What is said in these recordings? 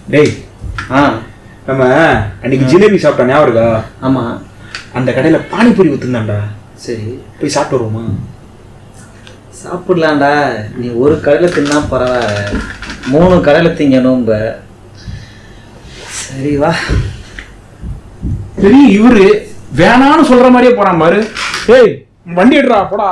டேய் ஆ நம்ம அன்னைக்கு ஜிலேபி சாப்பிட்டோம் ஞாபகம் இருக்கா ஆமாம் அந்த கடையில பானிபூரி வித்துந்தான்டா சரி போய் சாப்பிட்டு வருவோமா சாப்பிடலாம்டா நீ ஒரு கடையில் தின்னா பரவாயில்ல மூணு கடையில் திங்கணும்ப சரி வா பெரிய இவரு வேணான்னு சொல்ற மாதிரியே போறான் பாரு ஏய் வண்டி எடுறா போடா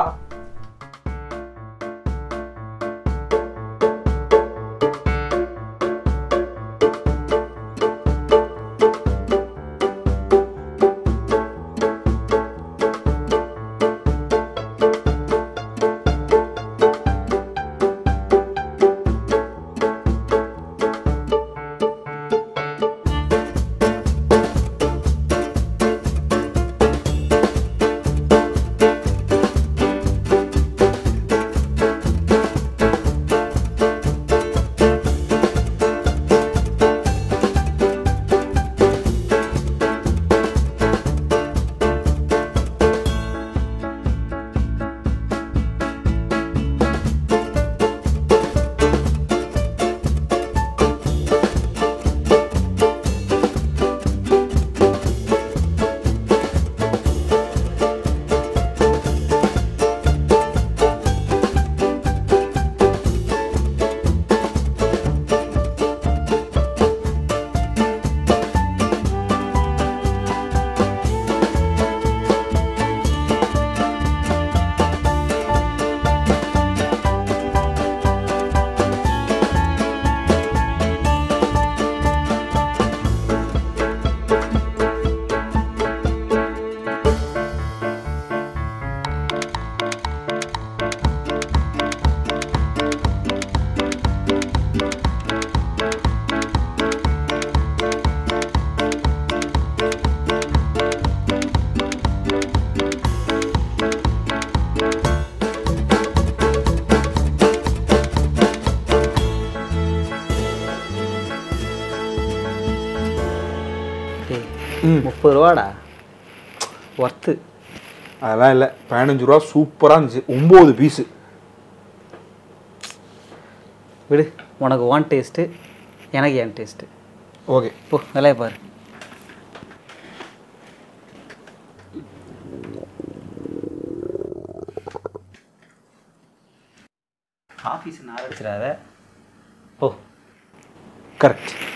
டேய் முப்பது ரூபாடா ஒர்த்து அதெல்லாம் இல்லை பதினஞ்சு ரூபா சூப்பராக இருந்துச்சு ஒம்பது பீஸு விடு உனக்கு ஒன் டேஸ்ட்டு எனக்கு என் டேஸ்ட்டு ஓகே போ விலைய பாரு ஆஃபீஸ் நான் வச்சிடாத போ கரெக்ட்